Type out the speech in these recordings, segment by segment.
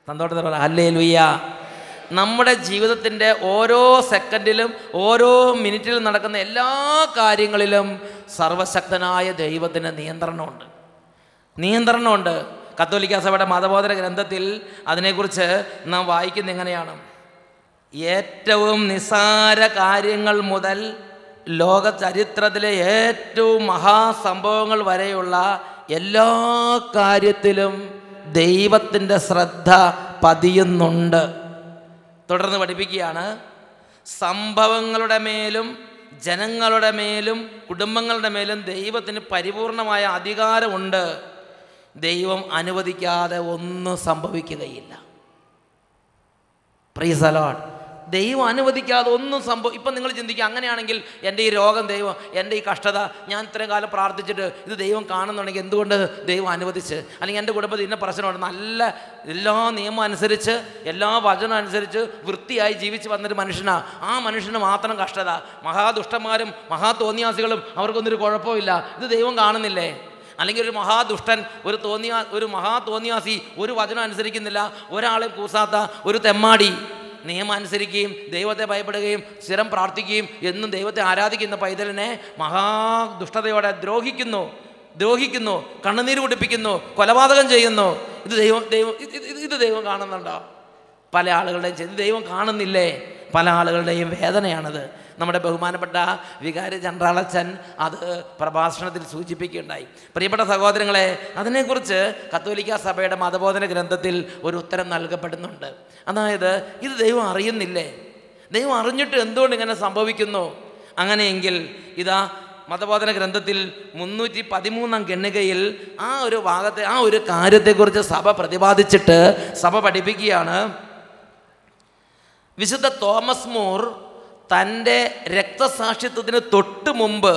സന്തോഷത്തോടെ പറ ഹല്ലേ ലുയ്യ നമ്മുടെ ജീവിതത്തിൻ്റെ ഓരോ സെക്കൻഡിലും ഓരോ മിനിറ്റിലും നടക്കുന്ന എല്ലാ കാര്യങ്ങളിലും സർവശക്തനായ ദൈവത്തിന് നിയന്ത്രണമുണ്ട് നിയന്ത്രണമുണ്ട് കത്തോലിക്ക സഭയുടെ മതബോധന ഗ്രന്ഥത്തിൽ അതിനെക്കുറിച്ച് നാം വായിക്കുന്നത് എങ്ങനെയാണ് ഏറ്റവും നിസ്സാര കാര്യങ്ങൾ മുതൽ ലോക ചരിത്രത്തിലെ ഏറ്റവും മഹാസംഭവങ്ങൾ വരെയുള്ള എല്ലാ കാര്യത്തിലും ദൈവത്തിൻ്റെ ശ്രദ്ധ പതിയുന്നുണ്ട് തുടർന്ന് പഠിപ്പിക്കുകയാണ് സംഭവങ്ങളുടെ മേലും ജനങ്ങളുടെ മേലും കുടുംബങ്ങളുടെ മേലും ദൈവത്തിന് പരിപൂർണമായ അധികാരമുണ്ട് ദൈവം അനുവദിക്കാതെ ഒന്നും സംഭവിക്കുകയില്ല പ്രീസ് അലോട്ട് ദൈവം അനുവദിക്കാതെ ഒന്നും സംഭവം ഇപ്പം നിങ്ങൾ ചിന്തിക്കുക അങ്ങനെയാണെങ്കിൽ എൻ്റെ ഈ രോഗം ദൈവം എൻ്റെ ഈ കഷ്ടത ഞാൻ ഇത്രയും കാലം പ്രാർത്ഥിച്ചിട്ട് ഇത് ദൈവം കാണുന്നുണ്ടെങ്കിൽ എന്തുകൊണ്ട് ദൈവം അനുവദിച്ച് അല്ലെങ്കിൽ എൻ്റെ കുടുംബത്തിൽ ഇന്ന പ്രശ്നമുണ്ട് നല്ല എല്ലാ നിയമം അനുസരിച്ച് എല്ലാ വചനം അനുസരിച്ച് വൃത്തിയായി ജീവിച്ച് വന്നൊരു മനുഷ്യനാണ് ആ മനുഷ്യന് മാത്രം കഷ്ടത മഹാദുഷ്ടന്മാരും മഹാതോന്നിയാസികളും അവർക്കൊന്നൊരു കുഴപ്പമില്ല ഇത് ദൈവം കാണുന്നില്ലേ അല്ലെങ്കിൽ ഒരു മഹാദുഷ്ടൻ ഒരു തോന്നിയ ഒരു മഹാ തോന്നിയാസി ഒരു വചനം അനുസരിക്കുന്നില്ല ഒരാളെ കൂസാത്ത ഒരു തെമ്മാടി നിയമം അനുസരിക്കുകയും ദൈവത്തെ ഭയപ്പെടുകയും സ്ഥിരം പ്രാർത്ഥിക്കുകയും എന്നും ദൈവത്തെ ആരാധിക്കുന്ന പൈതലിനെ മഹാദുഷ്ടതയോടെ ദ്രോഹിക്കുന്നു ദ്രോഹിക്കുന്നു കണ്ണുനീര് കുടിപ്പിക്കുന്നു കൊലപാതകം ചെയ്യുന്നു ഇത് ദൈവം ദൈവം ഇത് ഇത് ഇത് ദൈവം കാണുന്നുണ്ടോ പല ആളുകളുടെയും ചെയ്ത് ദൈവം കാണുന്നില്ലേ പല ആളുകളുടെയും വേദനയാണത് നമ്മുടെ ബഹുമാനപ്പെട്ട വികാരി ചന്ദ്രാളച്ചൻ അത് പ്രഭാഷണത്തിൽ സൂചിപ്പിക്കുകയുണ്ടായി പ്രിയപ്പെട്ട സഹോദരങ്ങളെ അതിനെക്കുറിച്ച് കത്തോലിക്ക സഭയുടെ മതബോധന ഗ്രന്ഥത്തിൽ ഒരു ഉത്തരം നൽകപ്പെടുന്നുണ്ട് അതായത് ഇത് ദൈവം അറിയുന്നില്ലേ ദൈവം അറിഞ്ഞിട്ട് എന്തുകൊണ്ട് ഇങ്ങനെ സംഭവിക്കുന്നു അങ്ങനെയെങ്കിൽ ഇതാ മതബോധന ഗ്രന്ഥത്തിൽ മുന്നൂറ്റി പതിമൂന്നാം ഗണ്ണികയിൽ ആ ഒരു ഭാഗത്തെ ആ ഒരു കാര്യത്തെക്കുറിച്ച് സഭ പ്രതിപാദിച്ചിട്ട് സഭ പഠിപ്പിക്കുകയാണ് വിശുദ്ധ തോമസ് മൂർ തൻ്റെ രക്തസാക്ഷിത്വത്തിന് തൊട്ട് മുമ്പ്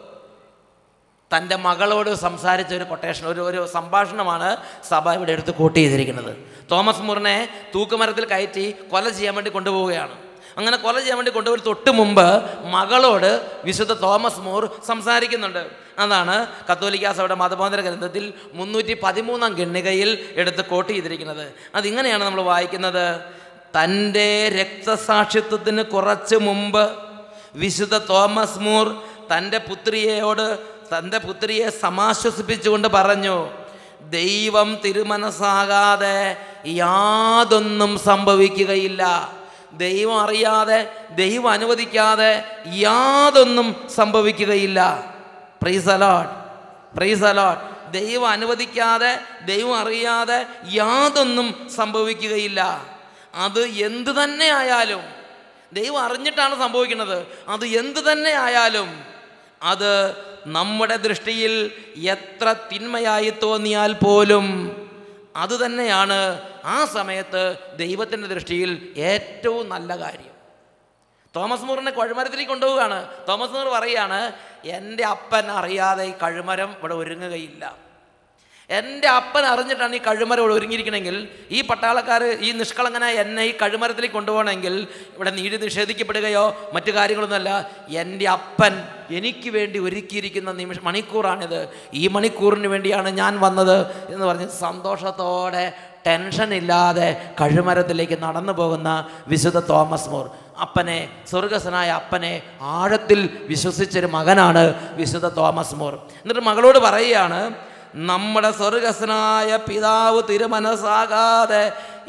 തൻ്റെ മകളോട് സംസാരിച്ച ഒരു കൊട്ടേഷൻ ഒരു ഒരു സംഭാഷണമാണ് സഭ ഇവിടെ എടുത്ത് കോട്ട് ചെയ്തിരിക്കുന്നത് തോമസ് മൂറിനെ തൂക്കുമരത്തിൽ കയറ്റി കൊല ചെയ്യാൻ വേണ്ടി കൊണ്ടുപോവുകയാണ് അങ്ങനെ കൊല ചെയ്യാൻ വേണ്ടി കൊണ്ടുപോയി തൊട്ട് മുമ്പ് മകളോട് വിശുദ്ധ തോമസ് മൂർ സംസാരിക്കുന്നുണ്ട് അതാണ് കത്തോലിക്ക സഭയുടെ മതബോധന ഗ്രന്ഥത്തിൽ മുന്നൂറ്റി പതിമൂന്നാം ഗണ്ണികയിൽ എടുത്ത് കോട്ട് ചെയ്തിരിക്കുന്നത് അതിങ്ങനെയാണ് നമ്മൾ വായിക്കുന്നത് തൻ്റെ രക്തസാക്ഷിത്വത്തിന് കുറച്ച് മുമ്പ് വിശുദ്ധ തോമസ് മൂർ തൻ്റെ പുത്രിയോട് തൻ്റെ പുത്രിയെ സമാശ്വസിപ്പിച്ചുകൊണ്ട് പറഞ്ഞു ദൈവം തിരുമനസ്സാകാതെ യാതൊന്നും സംഭവിക്കുകയില്ല ദൈവം അറിയാതെ ദൈവം അനുവദിക്കാതെ യാതൊന്നും സംഭവിക്കുകയില്ല പ്രൈസ് അലോട്ട് പ്രൈസ് അലോട്ട് ദൈവം അനുവദിക്കാതെ ദൈവം അറിയാതെ യാതൊന്നും സംഭവിക്കുകയില്ല അത് എന്തു തന്നെ ആയാലും ദൈവം അറിഞ്ഞിട്ടാണ് സംഭവിക്കുന്നത് അത് എന്തു തന്നെ ആയാലും അത് നമ്മുടെ ദൃഷ്ടിയിൽ എത്ര തിന്മയായി തോന്നിയാൽ പോലും അത് തന്നെയാണ് ആ സമയത്ത് ദൈവത്തിൻ്റെ ദൃഷ്ടിയിൽ ഏറ്റവും നല്ല കാര്യം തോമസ് മൂറിനെ കഴുമരത്തിലേക്ക് കൊണ്ടുപോവുകയാണ് തോമസ് മൂർ പറയുകയാണ് എൻ്റെ അപ്പൻ അറിയാതെ ഈ കഴുമരം ഇവിടെ ഒരുങ്ങുകയില്ല എൻ്റെ അപ്പൻ അറിഞ്ഞിട്ടാണ് ഈ കഴുമരം ഇവിടെ ഒരുങ്ങിയിരിക്കണമെങ്കിൽ ഈ പട്ടാളക്കാർ ഈ നിഷ്കളങ്കനായ എന്നെ ഈ കഴുമരത്തിലേക്ക് കൊണ്ടുപോകണമെങ്കിൽ ഇവിടെ നീതി നിഷേധിക്കപ്പെടുകയോ മറ്റു കാര്യങ്ങളൊന്നുമല്ല എൻ്റെ അപ്പൻ എനിക്ക് വേണ്ടി ഒരുക്കിയിരിക്കുന്ന നിമിഷ മണിക്കൂറാണിത് ഈ മണിക്കൂറിന് വേണ്ടിയാണ് ഞാൻ വന്നത് എന്ന് പറഞ്ഞ് സന്തോഷത്തോടെ ടെൻഷൻ ഇല്ലാതെ കഴുമരത്തിലേക്ക് നടന്നു പോകുന്ന വിശുദ്ധ തോമസ് മോർ അപ്പനെ സ്വർഗസ്വനായ അപ്പനെ ആഴത്തിൽ വിശ്വസിച്ചൊരു മകനാണ് വിശുദ്ധ തോമസ് മോർ എന്നിട്ട് മകളോട് പറയുകയാണ് നമ്മുടെ സ്വർഗസ്വനായ പിതാവ് തിരുമനസ്സാകാതെ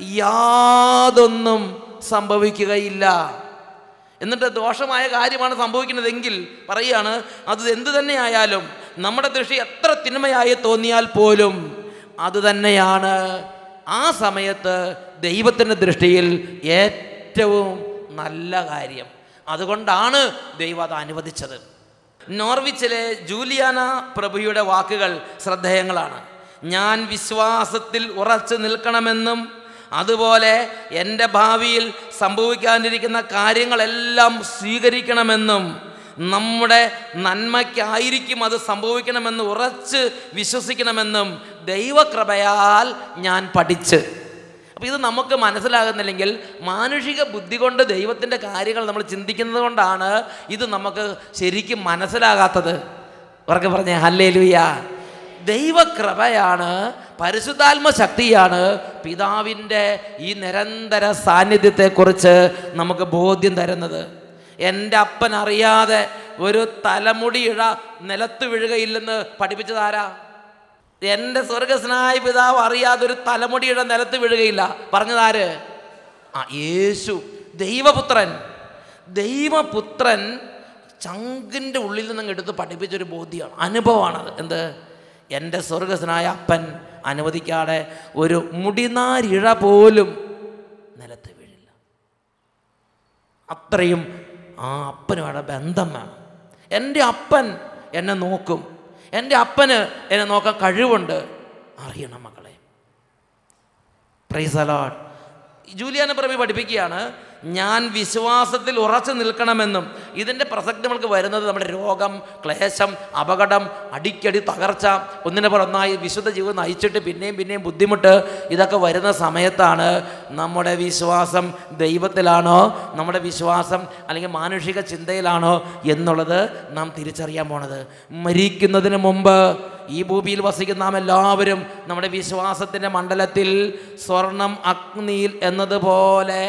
യാതൊന്നും സംഭവിക്കുകയില്ല എന്നിട്ട് ദോഷമായ കാര്യമാണ് സംഭവിക്കുന്നതെങ്കിൽ പറയുകയാണ് അത് എന്തു തന്നെയായാലും നമ്മുടെ ദൃഷ്ടി എത്ര തിന്മയായി തോന്നിയാൽ പോലും അത് തന്നെയാണ് ആ സമയത്ത് ദൈവത്തിൻ്റെ ദൃഷ്ടിയിൽ ഏറ്റവും നല്ല കാര്യം അതുകൊണ്ടാണ് ദൈവം അത് അനുവദിച്ചത് നോർവിച്ചിലെ ജൂലിയാന പ്രഭുയുടെ വാക്കുകൾ ശ്രദ്ധേയങ്ങളാണ് ഞാൻ വിശ്വാസത്തിൽ ഉറച്ചു നിൽക്കണമെന്നും അതുപോലെ എൻ്റെ ഭാവിയിൽ സംഭവിക്കാനിരിക്കുന്ന കാര്യങ്ങളെല്ലാം സ്വീകരിക്കണമെന്നും നമ്മുടെ നന്മയ്ക്കായിരിക്കും അത് സംഭവിക്കണമെന്ന് ഉറച്ച് വിശ്വസിക്കണമെന്നും ദൈവകൃപയാൽ ഞാൻ പഠിച്ച് അപ്പോൾ ഇത് നമുക്ക് മനസ്സിലാകുന്നില്ലെങ്കിൽ മാനുഷിക ബുദ്ധി കൊണ്ട് ദൈവത്തിൻ്റെ കാര്യങ്ങൾ നമ്മൾ ചിന്തിക്കുന്നത് കൊണ്ടാണ് ഇത് നമുക്ക് ശരിക്കും മനസ്സിലാകാത്തത് അവർക്ക് പറഞ്ഞേ ഹല്ലേ ലൂയ ദൈവകൃപയാണ് പരിശുദ്ധാത്മ ശക്തിയാണ് പിതാവിൻ്റെ ഈ നിരന്തര സാന്നിധ്യത്തെക്കുറിച്ച് നമുക്ക് ബോധ്യം തരുന്നത് എൻ്റെ അപ്പൻ അറിയാതെ ഒരു തലമുടി ഇഴ നിലത്ത് വീഴുകയില്ലെന്ന് പഠിപ്പിച്ചതാരാ എൻ്റെ സ്വർഗസ്നായ പിതാവ് അറിയാതെ ഒരു തലമുടിയുടെ നിലത്ത് വീഴുകയില്ല പറഞ്ഞതാര് ആ യേശു ദൈവപുത്രൻ ദൈവപുത്രൻ ചങ്കിൻ്റെ ഉള്ളിൽ നിന്നും എടുത്ത് പഠിപ്പിച്ചൊരു ബോധ്യമാണ് അനുഭവമാണത് എന്ത് എൻ്റെ സ്വർഗസ്നായ അപ്പൻ അനുവദിക്കാതെ ഒരു മുടിനാരിഴ പോലും നിലത്ത് വീഴില്ല അത്രയും ആ അപ്പനുമായിട്ട് ബന്ധം വേണം എൻ്റെ അപ്പൻ എന്നെ നോക്കും എൻ്റെ അപ്പന് എന്നെ നോക്കാൻ കഴിവുണ്ട് അറിയണം മക്കളെ പ്രൈസ് അലോട്ട് ജൂലിയാന പ്രഭി പഠിപ്പിക്കുകയാണ് ഞാൻ വിശ്വാസത്തിൽ ഉറച്ചു നിൽക്കണമെന്നും ഇതിൻ്റെ പ്രസക്തി നമ്മൾക്ക് വരുന്നത് നമ്മുടെ രോഗം ക്ലേശം അപകടം അടിക്കടി തകർച്ച ഒന്നിനെ പോലെ ഒന്നായി വിശുദ്ധ ജീവിതം നയിച്ചിട്ട് പിന്നെയും പിന്നെയും ബുദ്ധിമുട്ട് ഇതൊക്കെ വരുന്ന സമയത്താണ് നമ്മുടെ വിശ്വാസം ദൈവത്തിലാണോ നമ്മുടെ വിശ്വാസം അല്ലെങ്കിൽ മാനുഷിക ചിന്തയിലാണോ എന്നുള്ളത് നാം തിരിച്ചറിയാൻ പോണത് മരിക്കുന്നതിന് മുമ്പ് ഈ ഭൂമിയിൽ വസിക്കുന്ന നാം എല്ലാവരും നമ്മുടെ വിശ്വാസത്തിൻ്റെ മണ്ഡലത്തിൽ സ്വർണം അഗ്നിയിൽ എന്നതുപോലെ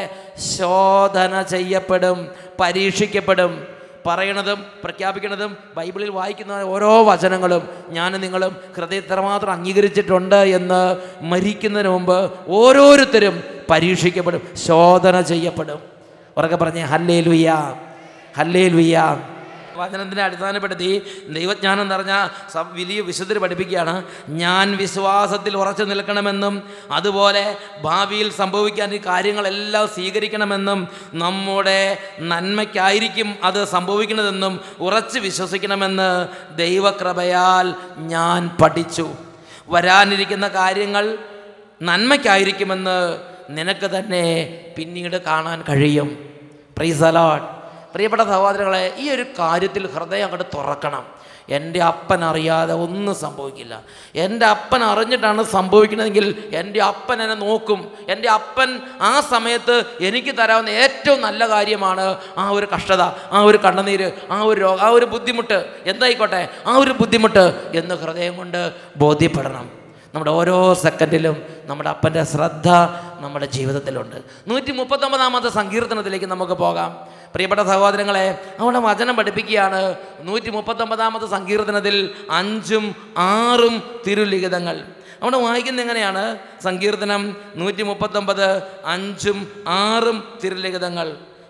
ശോധന ചെയ്യപ്പെടും പരീക്ഷിക്കപ്പെടും പറയണതും പ്രഖ്യാപിക്കുന്നതും ബൈബിളിൽ വായിക്കുന്ന ഓരോ വചനങ്ങളും ഞാൻ നിങ്ങളും ഹൃദയത്രമാത്രം അംഗീകരിച്ചിട്ടുണ്ട് എന്ന് മരിക്കുന്നതിന് മുമ്പ് ഓരോരുത്തരും പരീക്ഷിക്കപ്പെടും ശോധന ചെയ്യപ്പെടും ഉറക്കെ പറഞ്ഞേ ഹല്ലേ ലുയ്യ ഹല്ലേ ലുയ്യ വചനത്തിനെ അടിസ്ഥാനപ്പെടുത്തി ദൈവജ്ഞാനം നിറഞ്ഞ സ- വലിയ വിശുദ്ധർ പഠിപ്പിക്കുകയാണ് ഞാൻ വിശ്വാസത്തിൽ ഉറച്ചു നിൽക്കണമെന്നും അതുപോലെ ഭാവിയിൽ സംഭവിക്കാൻ ഈ കാര്യങ്ങളെല്ലാം സ്വീകരിക്കണമെന്നും നമ്മുടെ നന്മയ്ക്കായിരിക്കും അത് സംഭവിക്കുന്നതെന്നും ഉറച്ചു വിശ്വസിക്കണമെന്ന് ദൈവകൃപയാൽ ഞാൻ പഠിച്ചു വരാനിരിക്കുന്ന കാര്യങ്ങൾ നന്മയ്ക്കായിരിക്കുമെന്ന് നിനക്ക് തന്നെ പിന്നീട് കാണാൻ കഴിയും പ്രീസ് അലോട്ട് പ്രിയപ്പെട്ട സഹോദരങ്ങളെ ഈ ഒരു കാര്യത്തിൽ ഹൃദയം അങ്ങോട്ട് തുറക്കണം എൻ്റെ അപ്പൻ അറിയാതെ ഒന്നും സംഭവിക്കില്ല എൻ്റെ അപ്പൻ അറിഞ്ഞിട്ടാണ് സംഭവിക്കുന്നതെങ്കിൽ എൻ്റെ അപ്പൻ എന്നെ നോക്കും എൻ്റെ അപ്പൻ ആ സമയത്ത് എനിക്ക് തരാവുന്ന ഏറ്റവും നല്ല കാര്യമാണ് ആ ഒരു കഷ്ടത ആ ഒരു കണ്ണുനീര് ആ ഒരു രോഗം ആ ഒരു ബുദ്ധിമുട്ട് എന്തായിക്കോട്ടെ ആ ഒരു ബുദ്ധിമുട്ട് എന്ന് ഹൃദയം കൊണ്ട് ബോധ്യപ്പെടണം നമ്മുടെ ഓരോ സെക്കൻഡിലും നമ്മുടെ അപ്പൻ്റെ ശ്രദ്ധ നമ്മുടെ ജീവിതത്തിലുണ്ട് നൂറ്റി മുപ്പത്തൊമ്പതാമത്തെ സങ്കീർത്തനത്തിലേക്ക് നമുക്ക് പോകാം പ്രിയപ്പെട്ട സഹോദരങ്ങളെ അവിടെ വചനം പഠിപ്പിക്കുകയാണ് നൂറ്റി മുപ്പത്തൊമ്പതാമത്തെ സങ്കീർത്തനത്തിൽ അഞ്ചും ആറും തിരുലിഖിതങ്ങൾ അവിടെ വായിക്കുന്നത് എങ്ങനെയാണ് സങ്കീർത്തനം നൂറ്റി മുപ്പത്തൊമ്പത് അഞ്ചും ആറും തിരുലിഖിതങ്ങൾ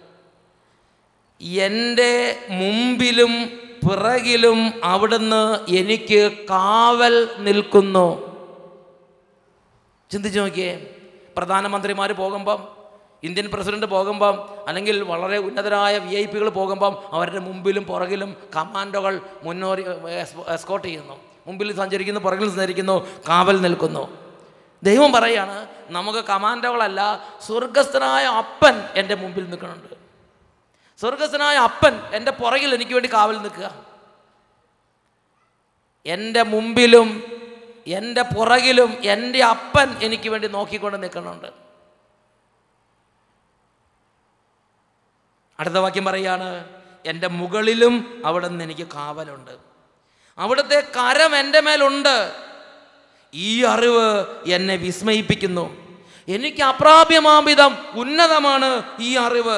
എൻ്റെ മുമ്പിലും പിറകിലും അവിടുന്ന് എനിക്ക് കാവൽ നിൽക്കുന്നു ചിന്തിച്ചു നോക്കിയേ പ്രധാനമന്ത്രിമാർ പോകുമ്പം ഇന്ത്യൻ പ്രസിഡന്റ് പോകുമ്പം അല്ലെങ്കിൽ വളരെ ഉന്നതരായ വി ഐ പികൾ പോകുമ്പം അവരുടെ മുമ്പിലും പുറകിലും കമാൻഡോകൾ മുന്നോറി എസ്കോട്ട് ചെയ്യുന്നു മുമ്പിൽ സഞ്ചരിക്കുന്നു പുറകിൽ സഞ്ചരിക്കുന്നു കാവൽ നിൽക്കുന്നു ദൈവം പറയാണ് നമുക്ക് കമാൻഡോകളല്ല സ്വർഗസ്ഥനായ അപ്പൻ എൻ്റെ മുമ്പിൽ നിൽക്കുന്നുണ്ട് സ്വർഗസ്ഥനായ അപ്പൻ എൻ്റെ പുറകിൽ എനിക്ക് വേണ്ടി കാവൽ നിൽക്കുക എൻ്റെ മുമ്പിലും എൻ്റെ പുറകിലും എൻ്റെ അപ്പൻ എനിക്ക് വേണ്ടി നോക്കിക്കൊണ്ട് നിൽക്കുന്നുണ്ട് അടുത്ത വാക്യം പറയാണ് എൻ്റെ മുകളിലും അവിടെ നിന്ന് എനിക്ക് കാവലുണ്ട് അവിടുത്തെ കരം എൻ്റെ മേലുണ്ട് ഈ അറിവ് എന്നെ വിസ്മയിപ്പിക്കുന്നു എനിക്ക് അപ്രാപ്യമാംവിധം ഉന്നതമാണ് ഈ അറിവ്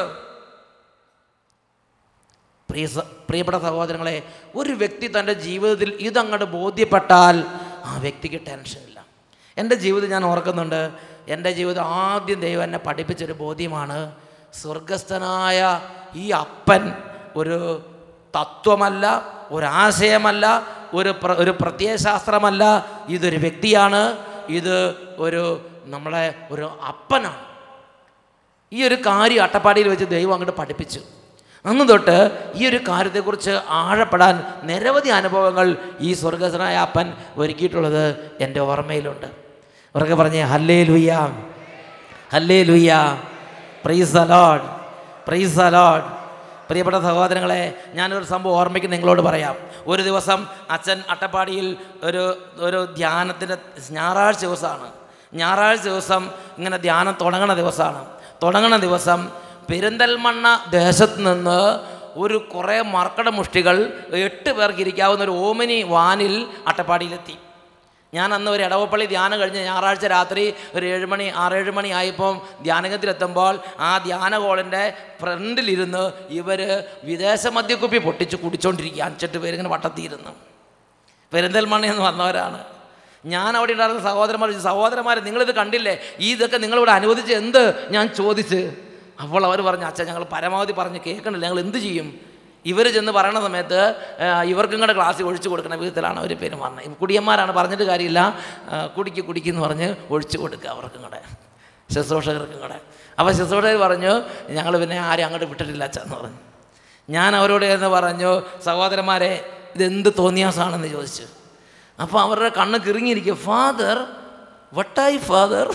പ്രിയ സ- പ്രിയപ്പെട്ട സഹോദരങ്ങളെ ഒരു വ്യക്തി തൻ്റെ ജീവിതത്തിൽ ഇതങ്ങോട്ട് ബോധ്യപ്പെട്ടാൽ ആ വ്യക്തിക്ക് ടെൻഷനില്ല എൻ്റെ ജീവിതം ഞാൻ ഓർക്കുന്നുണ്ട് എൻ്റെ ജീവിതം ആദ്യം ദൈവം എന്നെ പഠിപ്പിച്ചൊരു ബോധ്യമാണ് സ്വർഗസ്ഥനായ ഈ അപ്പൻ ഒരു തത്വമല്ല ഒരാശയമല്ല ഒരു പ്ര ഒരു പ്രത്യയശാസ്ത്രമല്ല ഇതൊരു വ്യക്തിയാണ് ഇത് ഒരു നമ്മളെ ഒരു അപ്പനാണ് ഈ ഒരു കാര്യം അട്ടപ്പാടിയിൽ വെച്ച് ദൈവം അങ്ങോട്ട് പഠിപ്പിച്ചു അന്ന് തൊട്ട് ഈ ഒരു കാര്യത്തെക്കുറിച്ച് ആഴപ്പെടാൻ നിരവധി അനുഭവങ്ങൾ ഈ സ്വർഗസ്വനായ അപ്പൻ ഒരുക്കിയിട്ടുള്ളത് എൻ്റെ ഓർമ്മയിലുണ്ട് അവർക്ക് പറഞ്ഞേ ഹല്ലേ ലുയ്യ ഹല്ലേ ലുയ്യ പ്രൈസ് അലോഡ് പ്രൈസ് അലോഡ് പ്രിയപ്പെട്ട സഹോദരങ്ങളെ ഞാനൊരു സംഭവം ഓർമ്മയ്ക്ക് നിങ്ങളോട് പറയാം ഒരു ദിവസം അച്ഛൻ അട്ടപ്പാടിയിൽ ഒരു ഒരു ധ്യാനത്തിൻ്റെ ഞായറാഴ്ച ദിവസമാണ് ഞായറാഴ്ച ദിവസം ഇങ്ങനെ ധ്യാനം തുടങ്ങണ ദിവസമാണ് തുടങ്ങണ ദിവസം പെരിന്തൽമണ്ണ ദേശത്ത് നിന്ന് ഒരു കുറേ മർക്കട മുഷ്ടികൾ എട്ട് പേർക്ക് ഇരിക്കാവുന്ന ഒരു ഓമനി വാനിൽ അട്ടപ്പാടിയിലെത്തി ഞാൻ അന്ന് ഒരു ഇടവപ്പള്ളി ധ്യാനം കഴിഞ്ഞ് ഞായറാഴ്ച രാത്രി ഒരു ഏഴ് മണി ആറേഴ് മണി ആയപ്പം ധ്യാനകത്തിലെത്തുമ്പോൾ ആ ധ്യാന ഹോളിൻ്റെ ഫ്രണ്ടിലിരുന്ന് ഇവർ വിദേശ മദ്യക്കുപ്പി പൊട്ടിച്ച് കുടിച്ചുകൊണ്ടിരിക്കുക അഞ്ചെട്ട് പേരിങ്ങനെ വട്ടത്തിയിരുന്നു പെരിന്തൽമണ്ണയിൽ നിന്ന് വന്നവരാണ് ഞാൻ അവിടെ ഉണ്ടായിരുന്ന സഹോദരന്മാർ ചോദിച്ചു, സഹോദരന്മാരെ നിങ്ങളിത് കണ്ടില്ലേ ഈ ഇതൊക്കെ നിങ്ങളിവിടെ അനുവദിച്ച് എന്ത് ഞാൻ ചോദിച്ച് അപ്പോൾ അവർ പറഞ്ഞു അച്ഛൻ ഞങ്ങൾ പരമാവധി പറഞ്ഞ് കേൾക്കണില്ല ഞങ്ങൾ എന്ത് ചെയ്യും ഇവർ ചെന്ന് പറയണ സമയത്ത് ആ, ഇവർക്കും കൂടെ ക്ലാസ്സിൽ ഒഴിച്ചു കൊടുക്കുന്ന വിധത്തിലാണ് അവർ പെരുമാറുന്നത് കുടിയന്മാരാണ് പറഞ്ഞിട്ട് കാര്യമില്ല ആ, കുടിക്ക് കുടിക്കെന്ന് പറഞ്ഞ് ഒഴിച്ചു കൊടുക്കുക അവർക്കും കൂടെ ശുശ്രൂഷകർക്കും കൂടെ അപ്പോൾ ശുശ്രൂഷകർ പറഞ്ഞു ഞങ്ങൾ പിന്നെ ആരും അങ്ങോട്ട് വിട്ടിട്ടില്ല അച്ഛന്ന് പറഞ്ഞു ഞാൻ അവരോട് എന്ന് പറഞ്ഞു സഹോദരന്മാരെ ഇതെന്ത് തോന്നിയാസാണെന്ന് ചോദിച്ചു അപ്പോൾ അവരുടെ കണ്ണ് കിറങ്ങിയിരിക്കുക ഫാദർ വട്ടായി ഫാദർ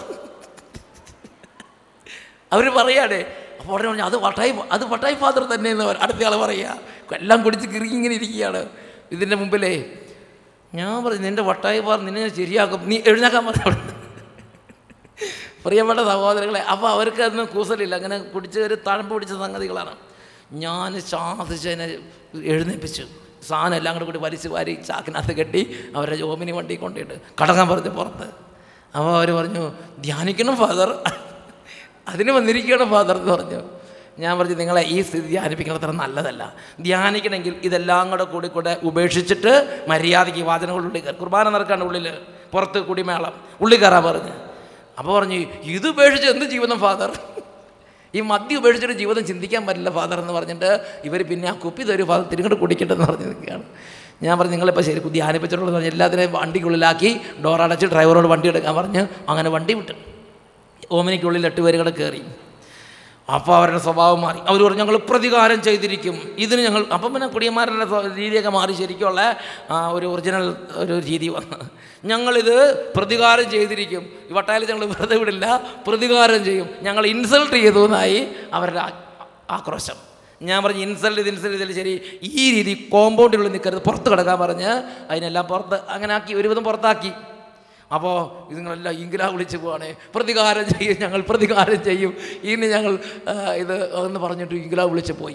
അവർ പറയാടേ അപ്പോൾ ഉടനെ പറഞ്ഞു അത് വട്ടായി അത് വട്ടായി ഫാദർ തന്നെ എന്ന് പറ- അടുത്ത ആൾ പറയുക എല്ലാം കുടിച്ച് കിറുങ്ങി ഇങ്ങനെ ഇരിക്കുകയാണ് ഇതിൻ്റെ മുമ്പിലേ ഞാൻ പറഞ്ഞു നിൻ്റെ വട്ടായി ഫാദർ നിന്നെ ഞാൻ ശരിയാക്കും നീ എഴുന്നേക്കാൻ പറഞ്ഞു പ്രിയപ്പെട്ട സഹോദരങ്ങളെ അപ്പോൾ അവർക്ക് അതൊന്നും കൂസലില്ല അങ്ങനെ കുടിച്ച് ഒരു തഴമ്പ് പിടിച്ച സംഗതികളാണ് ഞാൻ ശ്വാസിച്ചതിനെ എഴുന്നേൽപ്പിച്ചു സാധനം എല്ലാം കൂടെ കൂടി വലിച്ചു വാരി ചാക്കിനകത്ത് കെട്ടി അവരുടെ ജോമിനി വണ്ടി കൊണ്ടിട്ട് കടക്കാൻ പറഞ്ഞു പുറത്ത് അപ്പോൾ അവർ പറഞ്ഞു ധ്യാനിക്കണം ഫാദർ അതിന് വന്നിരിക്കണം ഫാദർ എന്ന് പറഞ്ഞു ഞാൻ പറഞ്ഞു നിങ്ങളെ ഈ സ്ഥിതി ധ്യാനിപ്പിക്കുന്നത് അത്ര നല്ലതല്ല ധ്യാനിക്കണമെങ്കിൽ ഇതെല്ലാം കൂടെ കൂടി കൂടെ ഉപേക്ഷിച്ചിട്ട് മര്യാദയ്ക്ക് വാചനങ്ങൾ ഉള്ളിൽ കയറി കുർബാന നടക്കാണ്ട് ഉള്ളിൽ പുറത്ത് കുടിമേളം ഉള്ളിൽ കയറാൻ പറഞ്ഞു അപ്പോൾ പറഞ്ഞു ഇത് ഉപേക്ഷിച്ച് എന്ത് ജീവിതം ഫാദർ ഈ മദ്യം ഉപേക്ഷിച്ചിട്ട് ജീവിതം ചിന്തിക്കാൻ പറ്റില്ല ഫാദർ എന്ന് പറഞ്ഞിട്ട് ഇവർ പിന്നെ ആ കുപ്പി തരും ഫാദർ തിരിങ്ങോട്ട് കുടിക്കട്ടെന്ന് പറഞ്ഞ് നിൽക്കുകയാണ് ഞാൻ പറഞ്ഞു നിങ്ങളിപ്പോൾ ശരി ധ്യാനിപ്പിച്ചിട്ടുള്ളത് പറഞ്ഞ് എല്ലാത്തിനെയും വണ്ടിക്കുള്ളിലാക്കി ഡോർ അടച്ച് ഡ്രൈവറോട് വണ്ടി എടുക്കാൻ പറഞ്ഞ് അങ്ങനെ വണ്ടി വിട്ടു ഓമിനിക്കുള്ളിൽ എട്ട് പേര് കൂടെ കയറി അപ്പോൾ അവരുടെ സ്വഭാവം മാറി അവർ പറഞ്ഞു ഞങ്ങൾ പ്രതികാരം ചെയ്തിരിക്കും ഇതിന് ഞങ്ങൾ അപ്പം പിന്നെ കുടിയന്മാരുടെ സ്വ- രീതിയൊക്കെ മാറി ശരിക്കുള്ള ആ, ഒരു ഒറിജിനൽ ഒരു രീതി വന്ന് ഞങ്ങളിത് പ്രതികാരം ചെയ്തിരിക്കും ഈ വട്ടായാലും ഞങ്ങൾ വെറുതെ വിടില്ല പ്രതികാരം ചെയ്യും ഞങ്ങൾ ഇൻസൾട്ട് ചെയ്തു എന്നായി അവരുടെ ആ- ആക്രോശം ഞാൻ പറഞ്ഞു ഇൻസൾട്ട് ഇത് ഇൻസൾട്ട് ചെയ്താലും ശരി ഈ രീതി കോമ്പൗണ്ടിനുള്ളിൽ നിൽക്കരുത് പുറത്ത് കിടക്കാൻ പറഞ്ഞ് അതിനെല്ലാം പുറത്ത് അങ്ങനെ ആക്കി ഒരുവിധം പുറത്താക്കി അപ്പോൾ ഇതുങ്ങളെല്ലാം ഇംഗ്ലാ വിളിച്ച് പോവാണേ പ്രതികാരം ചെയ്യും ഞങ്ങൾ പ്രതികാരം ചെയ്യും ഇനി ഞങ്ങൾ ആ, ഇത് എന്ന് പറഞ്ഞിട്ട് ഇംഗ്ലാ വിളിച്ച് പോയി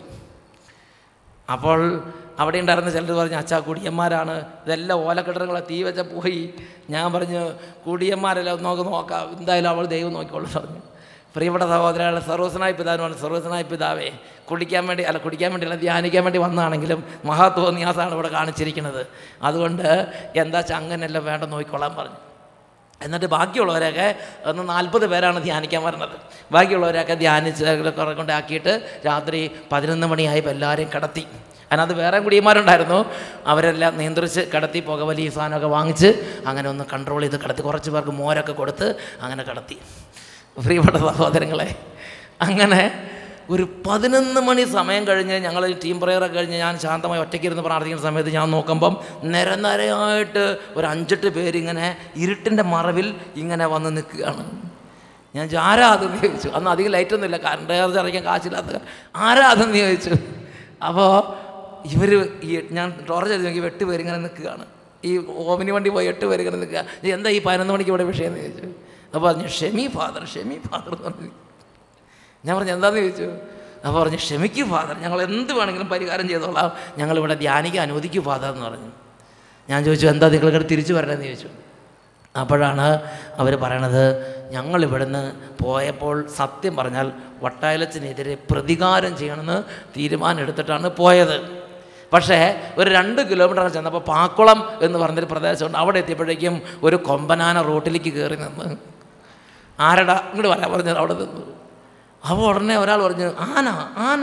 അപ്പോൾ അവിടെ ഉണ്ടായിരുന്ന ചിലർ പറഞ്ഞു അച്ഛാ കുടിയന്മാരാണ് ഇതെല്ലാം ഓലക്കെട്ടറങ്ങളെ തീ വെച്ച പോയി ഞാൻ പറഞ്ഞു കുടിയന്മാരെല്ലാം നമുക്ക് നോക്കാം എന്തായാലും അവൾ ദൈവം നോക്കിക്കോളൂ പറഞ്ഞു പ്രിയപ്പെട്ട സഹോദരങ്ങളെ സർവസ്വനായ പിതാവിനാണ് സർവസ്വനായ പിതാവേ കുടിക്കാൻ വേണ്ടി അല്ല കുടിക്കാൻ വേണ്ടി അല്ല ധ്യാനിക്കാൻ വേണ്ടി വന്നാണെങ്കിലും മഹാത്വന്യാസാണ് ഇവിടെ കാണിച്ചിരിക്കുന്നത് അതുകൊണ്ട് എന്താ വെച്ചാൽ അങ്ങനെയല്ല വേണ്ട നോക്കിക്കൊള്ളാൻ പറഞ്ഞു എന്നിട്ട് ബാക്കിയുള്ളവരൊക്കെ ഒന്ന് നാൽപ്പത് പേരാണ് ധ്യാനിക്കാൻ വരുന്നത് ബാക്കിയുള്ളവരൊക്കെ ധ്യാനിച്ച് കുറെ കൊണ്ടാക്കിയിട്ട് രാത്രി പതിനൊന്ന് മണിയായപ്പോൾ എല്ലാവരെയും കിടത്തി അതിനകത്ത് വേറെ കുടിയന്മാരുണ്ടായിരുന്നു അവരെല്ലാം നിയന്ത്രിച്ച് കിടത്തി പുകവലി സാധനമൊക്കെ വാങ്ങിച്ച് അങ്ങനെ ഒന്ന് കൺട്രോൾ ചെയ്ത് കിടത്തി കുറച്ച് പേർക്ക് മോരൊക്കെ കൊടുത്ത് അങ്ങനെ കിടത്തി പ്രിയപ്പെട്ട സഹോദരങ്ങളെ അങ്ങനെ ഒരു പതിനൊന്ന് മണി സമയം കഴിഞ്ഞ് ഞങ്ങൾ ടീം പ്രയറൊക്കെ കഴിഞ്ഞ് ഞാൻ ശാന്തമായി ഒറ്റയ്ക്കിരുന്ന് പ്രാർത്ഥിക്കുന്ന സമയത്ത് ഞാൻ നോക്കുമ്പം നിരനിരയായിട്ട് ഒരു അഞ്ചെട്ട് പേരിങ്ങനെ ഇരുട്ടിൻ്റെ മറവിൽ ഇങ്ങനെ വന്ന് നിൽക്കുകയാണ് ഞാൻ ചോദിച്ചു, ആരാ അതെന്ന് ചോദിച്ചു അന്ന് അധികം ലൈറ്റൊന്നുമില്ല കറണ്ട് ചാർജ് അടയ്ക്കാൻ കാശില്ലാത്ത ആരാ അതെന്ന് ചോദിച്ചു അപ്പോൾ ഇവർ ഈ ഞാൻ ടോർച്ച് ചെയ്ത് നോക്കി എട്ട് പേര് ഇങ്ങനെ നിൽക്കുകയാണ് ഈ ഓമിനി വണ്ടി പോയി എട്ട് പേര് ഇങ്ങനെ നിൽക്കുക ഇത് എന്താ ഈ പതിനൊന്ന് മണിക്ക് ഇവിടെ വിഷയം എന്ന് ചോദിച്ചു അപ്പോൾ പറഞ്ഞു ഷെമി ഫാദർ ഷെമി ഫാദർ എന്ന് പറഞ്ഞു ഞാൻ പറഞ്ഞു എന്താന്ന് ചോദിച്ചു അപ്പോൾ പറഞ്ഞു ക്ഷമിക്കൂ ഫാദർ ഞങ്ങൾ എന്ത് വേണമെങ്കിലും പരിഹാരം ചെയ്തോളാം ഞങ്ങളിവിടെ ധ്യാനിക്കാൻ അനുവദിക്കൂ ഫാദർ എന്ന് പറഞ്ഞു ഞാൻ ചോദിച്ചു എന്താ നിങ്ങളിങ്ങോട്ട് തിരിച്ചു വരണമെന്ന് ചോദിച്ചു അപ്പോഴാണ് അവർ പറയണത് ഞങ്ങൾ ഇവിടുന്ന് പോയപ്പോൾ സത്യം പറഞ്ഞാൽ വട്ടായലത്തിനെതിരെ പ്രതികാരം ചെയ്യണമെന്ന് തീരുമാനം എടുത്തിട്ടാണ് പോയത് പക്ഷേ ഒരു രണ്ട് കിലോമീറ്റർ ചെന്നപ്പോൾ പാക്കുളം എന്ന് പറഞ്ഞൊരു പ്രദേശമുണ്ട് അവിടെ എത്തിയപ്പോഴേക്കും ഒരു കൊമ്പനാന റോട്ടിലേക്ക് കയറി നിന്ന് ആരടാ ഇങ്ങോട്ട് വരാൻ പറഞ്ഞത് അവിടെ നിന്നു അപ്പോൾ ഉടനെ ഒരാൾ പറഞ്ഞു ആന ആന